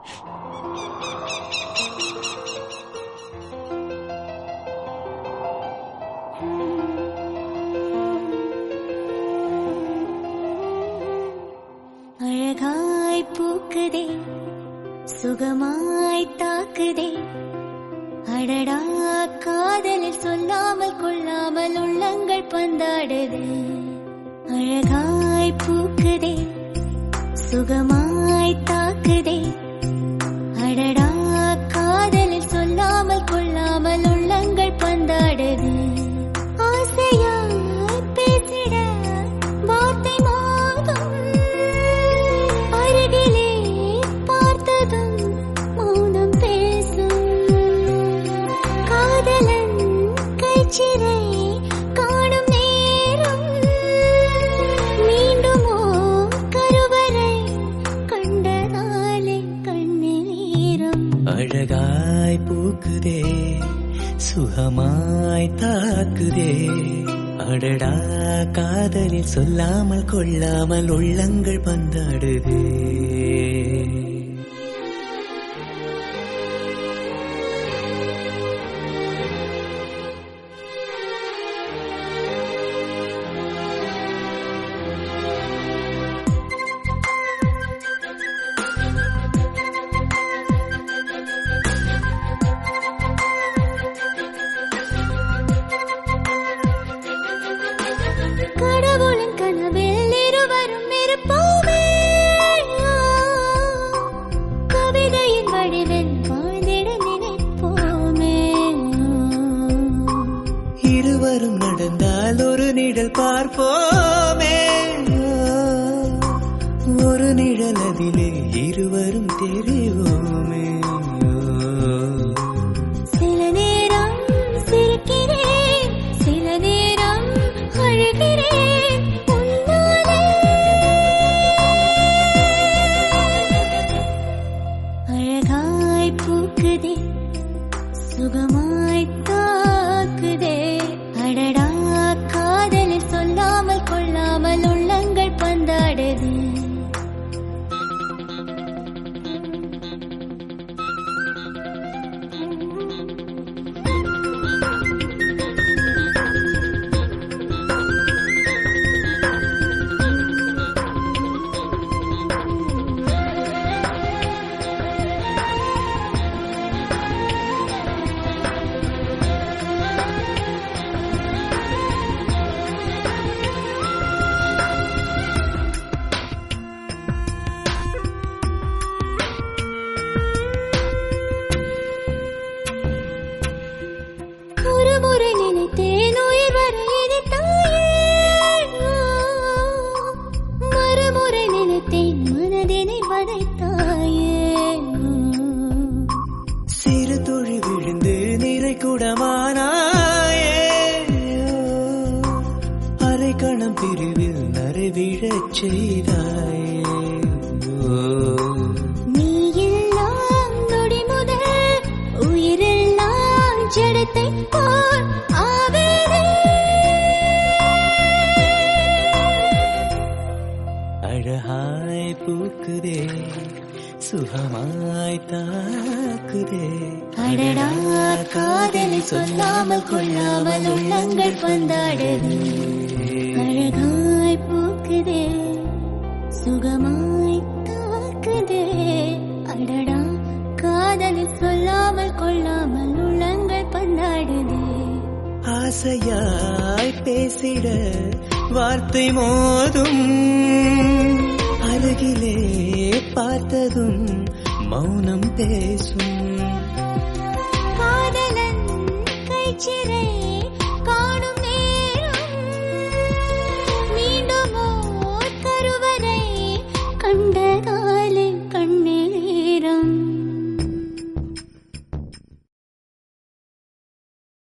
அழகாய் பூக்குதே சுகமாய் தாக்குதே அடடா காதலில் சொல்லாமல் கொள்ளாமல் உள்ளங்கள் பந்தாடுதே அழகாய் பூக்குதே சுகமாய் தாக்குதே அடடா காதலில் சொல்லாமல் கொள்ளாமல் உள்ளங்கள் பந்தாடுதே ஆசையாய் பேசிட வார்த்தை மோதும் அருகிலே பார்த்ததும் மௌனம் பேசும் காதலன் கைச்சிறை காணும் நேரம் மீண்டுமோ கருவறை கண்டதாலே கண்ணில் ஈரம் அழகாய் பூக்குதே சுகமாய் தாக்குதே அடடா காதலில் சொல்லாமல் கொள்ளாமல் உள்ளங்கள் பந்தாடுதே கடவுளின் கனவில் இருவரும் இருப்போமே கவிதையின் வடிவில் வாழ்ந்திட நினைப்போமே இருவரும் நடந்தால் ஒரு நிழல் பார்ப்போமே ஒரு நிழல் அதிலே இருவரும் தெரிவோமே சில நேரம் சிரிக்கிறேன் சில நேரம் அழுகிறேன் உன்னாலே அழகாய் பூக்குதே சுகமாய் தாக்குதே அடடா காதலில் சொல்லாமல் கொள்ளாமல் உள்ளங்கள் பந்தாடுதே ஒரு முறை நினைத்தேன் உயிர் வர இனித்தாயே மறுமுறை நினைத்தேன் மனதினை வதைத்தாயே சிறு துளி விழுந்து நிறை குடமானாயே அரை கணம் பிரிவில் நரை விழச் செய்தாயே நீ எல்லாம் நொடி முதல் உயிரெல்லாம் ஜடத்தை போல் ஆவேனே அழகாய் பூக்குதே சுகமாய் தாக்குதே அடடா காதலை சொல்லாமல் கொள்ளாமல் உள்ளங்கள் பந்தாடுதே அழகாய் பூக்குதே சுகமாய் தாக்குதே அடடா காதலில் சொல்லாமல் கொள்ளாமல் உள்ளங்கள் பந்தாடுதே ஆசையாய் பேசிட வார்த்தை மோதும் அருகிலே பார்த்ததும் மௌனம் பேசும் காதலன் கைச்சிறை